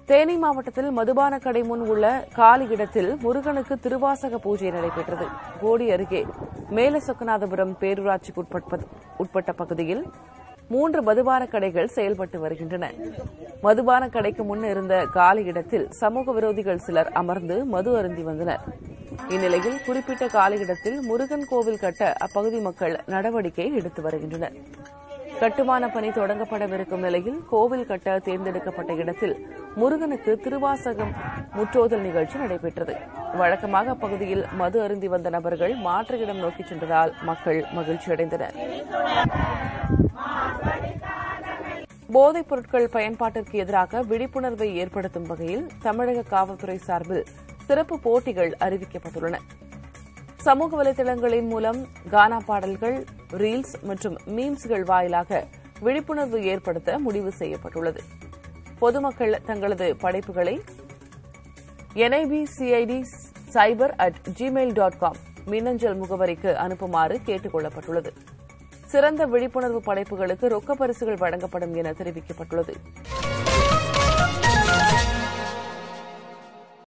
தேனி மாவட்டத்தில் மதுபான கடை முன் உள்ள காலி இடத்தில் முருகனுக்கு திருவாசக பூஜை நடைபெற்றது போடி அருகே மேலசொக்கநாதபுரம் பேரூராட்சிக்கு உட்பட்ப- உட்பட்ட பகுதியில் மூன்று மதுபான கடைகள் செயல்பட்டு வருகின்றன மதுபான கடைக்கு முன் இருந்த காலி இடத்தில் சமூக விரோதிகள் சிலர் அமர்ந்து மது அருந்தி வந்தனர் இந்நிலையில் குறிப்பிட்ட காலி இடத்தில் முருகன் கோவில் கட்ட அப்பகுதி மக்கள் நடவடிக்கை எடுத்து வருகின்றனர் கட்டுமான பணி தொடங்கப்படவிருக்கும் நிலையில் கோவில் கட்ட தேர்ந்தெடுக்கப்பட்ட இடத்தில் முருகனுக்கு திருவாசகம் முற்றோதல் நிகழ்ச்சி நடைபெற்றது வழக்கமாக அப்பகுதியில் மது அருந்தி வந்த நபர்கள் மாற்று இடம் நோக்கிச் சென்றதால் மக்கள் மகிழ்ச்சியடைந்தனர் போதைப் பொருட்கள் பயன்பாட்டிற்கு எதிராக விழிப்புணர்வை ஏற்படுத்தும் வகையில் தமிழக காவல்துறை சார்பில் சிறப்பு போட்டிகள் அறிவிக்கப்பட்டுள்ளன சமூக வலைதளங்களின் மூலம் கானா பாடல்கள் ரீல்ஸ் மற்றும் மீம்ஸ்கள் வாயிலாக விழிப்புணர்வு ஏற்படுத்த முடிவு செய்யப்பட்டுள்ளது பொதுமக்கள் தங்களது படைப்புகளை NIP CID cyber at Gmail dot com மின்னஞ்சல் முகவரிக்கு அனுப்புமாறு கேட்டுக் கொள்ளப்பட்டுள்ளது சிறந்த விழிப்புணர்வு படைப்புகளுக்கு ரொக்க பரிசுகள் வழங்கப்படும் என தெரிவிக்கப்பட்டுள்ளது